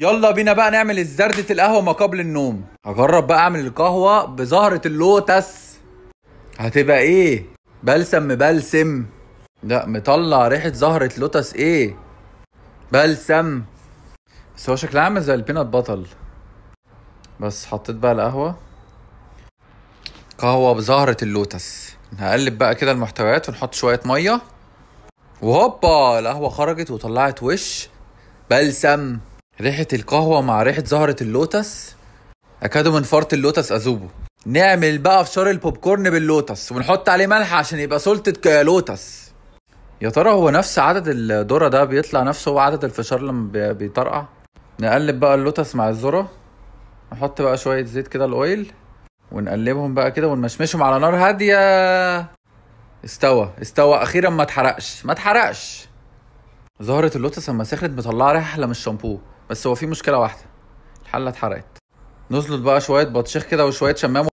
يلا بينا بقى نعمل الزردة القهوة ما قبل النوم هجرب بقى اعمل القهوة بزهرة اللوتس هتبقى ايه بلسم مبلسم لا مطلع ريحة زهرة لوتس ايه بلسم بس هو شكلها عامل زي البينات بطل بس حطيت بقى القهوة قهوة بزهرة اللوتس هقلب بقى كده المحتويات ونحط شوية مية وهوبا القهوة خرجت وطلعت وش بلسم ريحة القهوة مع ريحة زهرة اللوتس أكادوا من فرط اللوتس أذوبه نعمل بقى فشار البوب كورن باللوتس ونحط عليه ملح عشان يبقى سلطة لوتس يا ترى هو نفس عدد الذرة ده بيطلع نفسه هو عدد الفشار لما بي- بيطرقع نقلب بقى اللوتس مع الذرة نحط بقى شوية زيت كده الأويل ونقلبهم بقى كده ونمشمشهم على نار هادية استوى استوى أخيرا ما اتحرقش ما اتحرقش زهرة اللوتس لما سخنت مطلعة ريحة أحلى من الشامبو بس هو في مشكلة واحدة الحلة اتحرقت نزلت بقى شوية بطشيخ كده وشوية شمام